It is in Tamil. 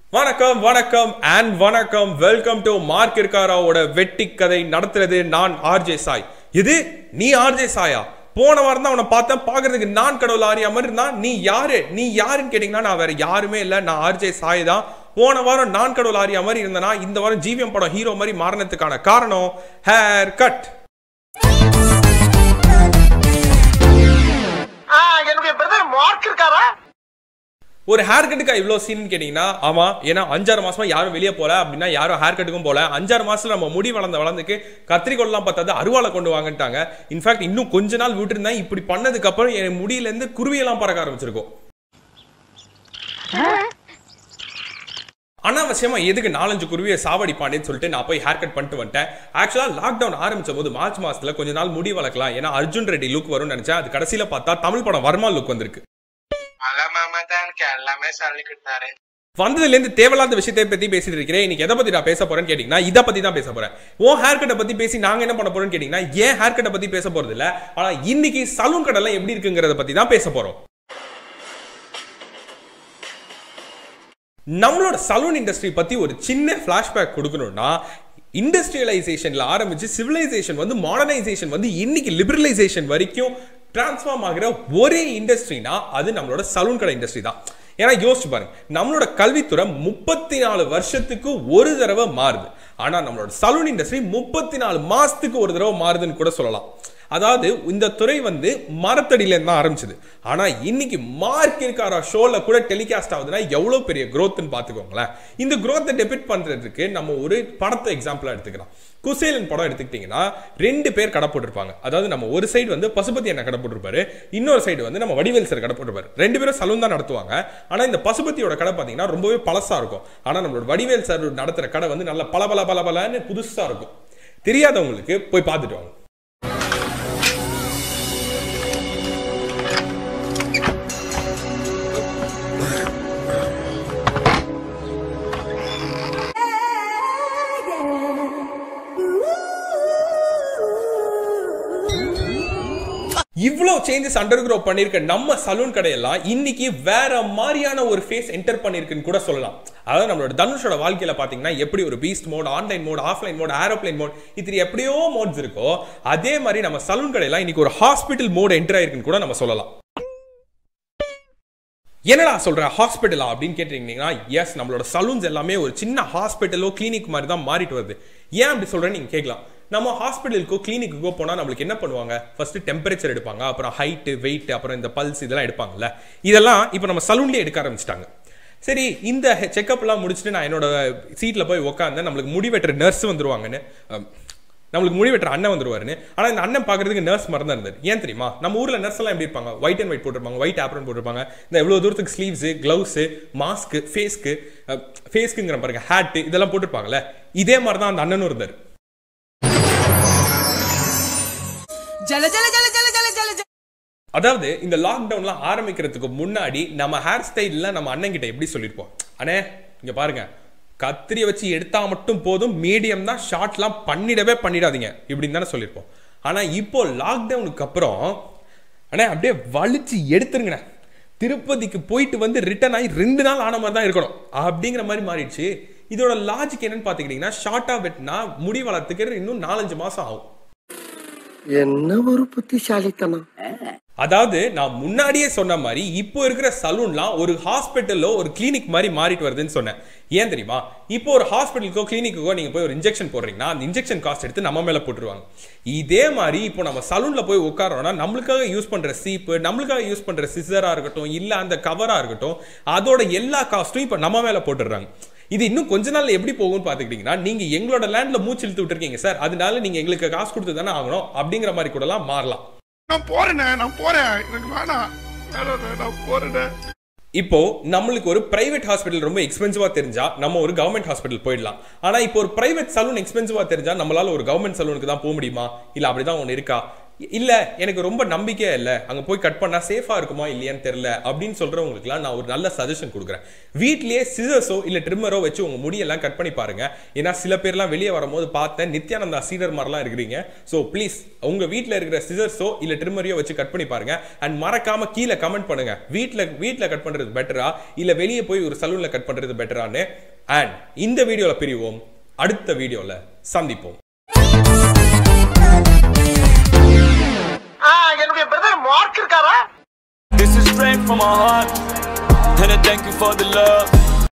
வணக்கம் வணக்கம் அண்ட் வணக்கம் வெல்கம் டு மார்க் இருக்காராவோட வெட்டி கதை நடத்துறது நான் ஆர்ஜே சாய் இது நீ ஆர்ஜே சாயா போன வாரம் தான் அவனை பார்த்தேன் பார்க்கறதுக்கு நான் கடவுள் ஆரியா மாதிரி இருந்தான் நீ யாரு நீ யாருன்னு கேட்டீங்கன்னா நான் வேற யாருமே இல்லை நான் ஆர்ஜே சாய் தான் போன வாரம் நான் கடவுள் ஆரியா மாதிரி இருந்தனா இந்த வாரம் ஜிவிஎம் படம் ஹீரோ மாதிரி மாறினதுக்கான காரணம் ஹேர் கட் ஆ, என்னுடைய பிரதர் மார்க் இருக்காரா ஒரு ஹேர் கட்டுக்கா இவ்வளோ சீன் கேட்டிங்கன்னா ஆமா ஏன்னா அஞ்சாறு மாசமா யாரும் வெளியே போல அப்படின்னா யாரும் ஹேர் கட்டுக்கும் போல அஞ்சாறு மாசத்துல நம்ம முடி வளர்ந்த வளர்ந்துக்கு கத்திரிக்கோல்லாம் பார்த்தாது அருவாளை கொண்டு வாங்கட்டாங்க இன்ஃபேக்ட் இன்னும் கொஞ்ச நாள் விட்டுருந்தேன் இப்படி பண்ணதுக்கு அப்புறம் என் முடியில இருந்து குருவியெல்லாம் பறக்க ஆரம்பிச்சிருக்கும் அனாவசியமா எதுக்கு நாலஞ்சு குருவியை சாவடிப்பானேன்னு சொல்லிட்டு நான் போய் ஹேர் கட் பண்ணிட்டு வந்துட்டேன் ஆக்சுவலா லாக்டவுன் ஆரம்பிச்ச போது மார்ச் மாசத்துல கொஞ்ச நாள் முடி வளர்க்கலாம் ஏன்னா அர்ஜுன் ரெட்டி லுக் வரும்னு நினைச்சேன் அது கடைசியில பார்த்தா தமிழ் படம் வர்மா லுக் வந்திருக்கு மலை மாமா தான் எனக்கு எல்லாமே சொல்லி கொடுத்தாரு வந்ததுல இருந்து தேவையில்லாத விஷயத்தை பத்தி பேசிட்டு இருக்கிறேன் இன்னைக்கு எதை பத்தி நான் பேச போறேன்னு கேட்டீங்கன்னா இதை பத்தி தான் பேச போறேன் உன் ஹேர் கட்டை பத்தி பேசி நாங்க என்ன பண்ண போறோம்னு கேட்டீங்கன்னா ஏன் ஹேர் கட்டை பத்தி பேச போறது இல்ல ஆனா இன்னைக்கு சலூன் கடை எல்லாம் எப்படி இருக்குங்கிறத பத்தி தான் பேச போறோம் நம்மளோட சலூன் இண்டஸ்ட்ரி பத்தி ஒரு சின்ன ஃபிளாஷ்பேக் கொடுக்கணும்னா இண்டஸ்ட்ரியலைசேஷன்ல ஆரம்பிச்சு சிவிலைசேஷன் வந்து மாடர்னைசேஷன் வந்து இன்னைக்கு லிபரலைசேஷன் வரைக்கும் டிரான்ஸ்ஃபார்ம் ஆகிற ஒரே இண்டஸ்ட்ரினா அது நம்மளோட சலூன் கடை இண்டஸ்ட்ரி தான் ஏன்னா யோசிச்சு பாருங்க நம்மளோட கல்வித்துறை முப்பத்தி நாலு வருஷத்துக்கு ஒரு தடவை மாறுது ஆனா நம்மளோட சலூன் இண்டஸ்ட்ரி முப்பத்தி நாலு மாசத்துக்கு ஒரு தடவை மாறுதுன்னு கூட சொல்லலாம் அதாவது இந்த துறை வந்து மரத்தடியில இருந்து தான் ஆரம்பிச்சது ஆனா இன்னைக்கு மார்க் இருக்காரா ஷோல கூட டெலிகாஸ்ட் ஆகுதுன்னா எவ்வளவு பெரிய growthன்னு பாத்துக்கோங்களேன் இந்த growth டெபிட் பண்றதுக்கு நம்ம ஒரு படத்தை எக்ஸாம்பிளா எடுத்துக்கலாம் குசேலன் படம் எடுத்துக்கிட்டீங்கன்னா ரெண்டு பேர் கடை போட்டிருப்பாங்க அதாவது நம்ம ஒரு சைடு வந்து பசுபதி என்ன கடை போட்டிருப்பாரு இன்னொரு சைடு வந்து நம்ம வடிவேல் சார் கடை போட்டிருப்பாரு ரெண்டு பேரும் சலூன் தான் நடத்துவாங்க ஆனா இந்த பசுபதியோட கடை பாத்தீங்கன்னா ரொம்பவே பழசா இருக்கும் ஆனா நம்மளோட வடிவேல் சார் நடத்துற கடை வந்து நல்ல பல பல பல பலன்னு புதுசா இருக்கும் தெரியாதவங்களுக்கு போய் பார்த்துட்டு வாங்க இவ்வளவு சேஞ்சஸ் அண்டர் க்ரோ பண்ணிருக்க நம்ம சலூன் கடையெல்லாம் இன்னைக்கு வேற மாதிரியான ஒரு ஃபேஸ் என்டர் பண்ணிருக்குன்னு கூட சொல்லலாம் அதாவது நம்மளோட தனுஷோட வாழ்க்கையில பாத்தீங்கன்னா எப்படி ஒரு beast mode online mode offline mode aeroplane mode இது எப்படியோ மோட்ஸ் இருக்கோ அதே மாதிரி நம்ம சலூன் கடையெல்லாம் இன்னைக்கு ஒரு ஹாஸ்பிட்டல் மோட் என்டர் ஆயிருக்குன்னு கூட நம்ம சொல்லலாம் என்னடா சொல்ற ஹாஸ்பிட்டலா அப்படின்னு கேட்டீங்கன்னா எஸ் நம்மளோட சலூன்ஸ் எல்லாமே ஒரு சின்ன ஹாஸ்பிட்டலோ கிளினிக் மாதிரி தான் மாறிட்டு வருது ஏன் அப்படி சொல்றேன்னு நீங்க கேட்கலாம் நம்ம ஹாஸ்பிட்டலுக்கோ கிளினிக்குக்கோ போனா நம்மளுக்கு என்ன பண்ணுவாங்க ஃபர்ஸ்ட் டெம்பரேச்சர் எடுப்பாங்க அப்புறம் ஹைட் வெயிட் அப்புறம் இந்த பல்ஸ் இதெல்லாம் எடுப்பாங்கல்ல இதெல்லாம் இப்போ நம்ம சலூன்லயே எடுக்க ஆரம்பிச்சிட்டாங்க சரி இந்த செக்அப்லாம் முடிச்சுட்டு நான் என்னோட சீட்ல போய் உட்காந்து நம்மளுக்கு முடி வெட்டுற நர்ஸ் வந்துருவாங்கன்னு அஹ், நம்மளுக்கு முடி வெட்டுற அண்ணன் வந்துருவாருன்னு ஆனா இந்த அண்ணன் பாக்குறதுக்கு நர்ஸ் மாதிரி தான் இருந்தார் ஏன் தெரியுமா நம்ம ஊர்ல நர்ஸ் எல்லாம் எப்படி இருப்பாங்க ஒயிட் அண்ட் ஒயிட் போட்டிருப்பாங்க ஒயிட் ஆப்ரன் போட்டிருப்பாங்க இந்த எவ்வளவு தூரத்துக்கு ஸ்லீவ்ஸ் கிளவுஸ் மாஸ்க் ஃபேஸ்க்கு ஃபேஸ்க்குங்கிற பாருங்க ஹேட் இதெல்லாம் போட்டிருப்பாங்கல்ல இதே மாதிரி தான் அந்த அண்ணனும் இருந்தார் ஜல ஜல ஜல ஜல ஜல ஜல ஜல அதாவது இந்த லாக்டவுன்லாம் ஆரம்பிக்கிறதுக்கு முன்னாடி நம்ம ஹேர் ஸ்டைல்ல நம்ம அண்ணன் கிட்ட எப்படி சொல்லியிருப்போம் அண்ணே இங்க பாருங்க கத்திரியை வச்சு எடுத்தா மட்டும் போதும் மீடியம் தான் ஷார்ட்லாம் பண்ணிடவே பண்ணிடாதீங்க இப்படின்னு தானே சொல்லியிருப்போம் ஆனா இப்போ லாக்டவுனுக்கு அப்புறம் அண்ணே அப்படியே வலிச்சு எடுத்துருங்கண்ணே திருப்பதிக்கு போயிட்டு வந்து ரிட்டர்ன் ஆகி ரெண்டு நாள் ஆன மாதிரி தான் இருக்கணும் அப்படிங்கிற மாதிரி மாறிடுச்சு இதோட லாஜிக் என்னன்னு பாத்துக்கிட்டீங்கன்னா ஷார்ட்டா வெட்டினா முடி வளர்த்துக்கு இன்னும் நாலஞ்சு மாசம் ஆகும் என்ன ஒரு புத்திசாலித்தனம் அதாவது நான் முன்னாடியே சொன்ன மாதிரி இப்போ இருக்கிற சலூன்லாம் ஒரு ஹாஸ்பிட்டலோ ஒரு கிளினிக் மாதிரி மாறிட்டு வருதுன்னு சொன்னேன் ஏன் தெரியுமா இப்போ ஒரு ஹாஸ்பிட்டலுக்கோ கிளினிக்கோ நீங்க போய் ஒரு இன்ஜெக்ஷன் போடுறீங்கன்னா அந்த இன்ஜெக்ஷன் காஸ்ட் எடுத்து நம்ம மேல போட்டுருவாங்க இதே மாதிரி இப்போ நம்ம சலூன்ல போய் உட்காரோம்னா நம்மளுக்காக யூஸ் பண்ற சீப்பு நம்மளுக்காக யூஸ் பண்ற சிசரா இருக்கட்டும் இல்ல அந்த கவரா இருக்கட்டும் அதோட எல்லா காஸ்ட்டும் இப்போ நம்ம மேல போட்டுடுறாங்க இது இன்னும் கொஞ்ச நாள்ல எப்படி போகும்னு பாத்துக்கிட்டீங்கன்னா நீங்க எங்களோட லேண்ட்ல மூச்சு இழுத்து விட்டுருக்கீங்க சார் அதனால நீங்க எங்களுக்கு காசு கொடுத்து தானே ஆகணும் அப்படிங்கிற மாதிரி கூடலாம் மாறலாம் நான் போறேனே நான் போறேன் எனக்கு வேணாம் வேணாம், நான் போறேனே இப்போ நம்மளுக்கு ஒரு பிரைவேட் ஹாஸ்பிட்டல் ரொம்ப எக்ஸ்பென்சிவா தெரிஞ்சா நம்ம ஒரு கவர்மெண்ட் ஹாஸ்பிட்டல் போயிடலாம் ஆனா இப்போ ஒரு பிரைவேட் சலூன் எக்ஸ்பென்சிவா தெரிஞ்சா நம்மளால ஒரு கவர்மெண்ட் சலூனுக்கு தான் போக முடியுமா இல்ல அப்படிதான் ஒண்ணு இருக்கா இல்ல எனக்கு ரொம்ப நம்பிக்கையா இல்ல அங்க போய் கட் பண்ணா சேஃபா இருக்குமா இல்லையான்னு தெரியல அப்படின்னு சொல்றவங்களுக்குலாம் நான் ஒரு நல்ல சஜஷன் கொடுக்குறேன் வீட்லயே சிசர்ஸோ இல்ல ட்ரிம்மரோ வச்சு உங்க முடியெல்லாம் கட் பண்ணி பாருங்க ஏன்னா சில பேர்லாம் வெளியே வரும்போது பார்த்தேன் நித்யானந்தா சீடர் மாதிரிலாம் இருக்கிறீங்க ஸோ ப்ளீஸ் உங்க வீட்ல இருக்கிற சிசர்ஸோ இல்ல ட்ரிம்மரையோ வச்சு கட் பண்ணி பாருங்க அண்ட் மறக்காம கீழே கமெண்ட் பண்ணுங்க வீட்ல வீட்ல கட் பண்றது பெட்டரா இல்ல வெளியே போய் ஒரு சலூன்ல கட் பண்றது பெட்டரான்னு அண்ட் இந்த வீடியோல பிரிவோம் அடுத்த வீடியோல சந்திப்போம் என்னுடைய பிரதர் மார்க் இருக்காரா This is straight from my heart, and I thank you for the love.